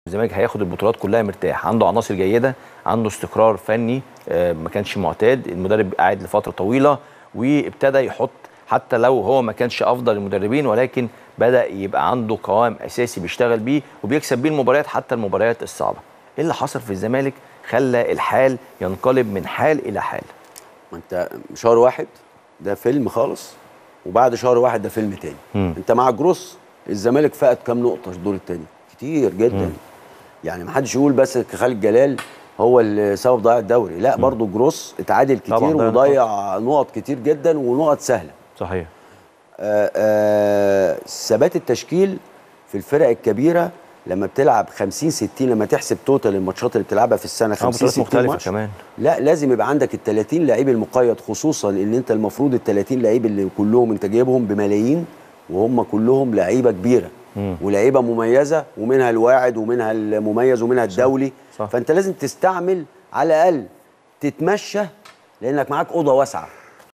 الزمالك هياخد البطولات كلها مرتاح عنده عناصر جيده عنده استقرار فني آه، ما كانش معتاد المدرب قاعد لفتره طويله وابتدى يحط حتى لو هو ما كانش افضل المدربين ولكن بدا يبقى عنده قوام اساسي بيشتغل بيه وبيكسب بيه المباريات حتى المباريات الصعبه ايه اللي حصل في الزمالك خلى الحال ينقلب من حال الى حال ما انت شهر واحد ده فيلم خالص وبعد شهر واحد ده فيلم تاني مم. انت مع جروس الزمالك فقد كام نقطه في الدور التاني كتير جدا مم. يعني ما حدش يقول بس خالد جلال هو اللي سبب ضياع الدوري لا برضو جروس اتعادل طبعاً كتير ضيع وضيع نقط كتير جدا ونقط سهله صحيح آه، آه، ثبات التشكيل في الفرق الكبيره لما بتلعب 50 60 لما تحسب توتال الماتشات اللي بتلعبها في السنه 50 بطولات 60 مختلفة ماتش كمان. لا لازم يبقى عندك ال 30 لعيب المقيد خصوصا ان انت المفروض ال 30 لعيب اللي كلهم انت جايبهم بملايين وهم كلهم لعيبه كبيره مم. ولعيبه مميزه ومنها الواعد ومنها المميز ومنها الدولي صح. فانت لازم تستعمل على الاقل تتمشى لانك معاك اوضه واسعه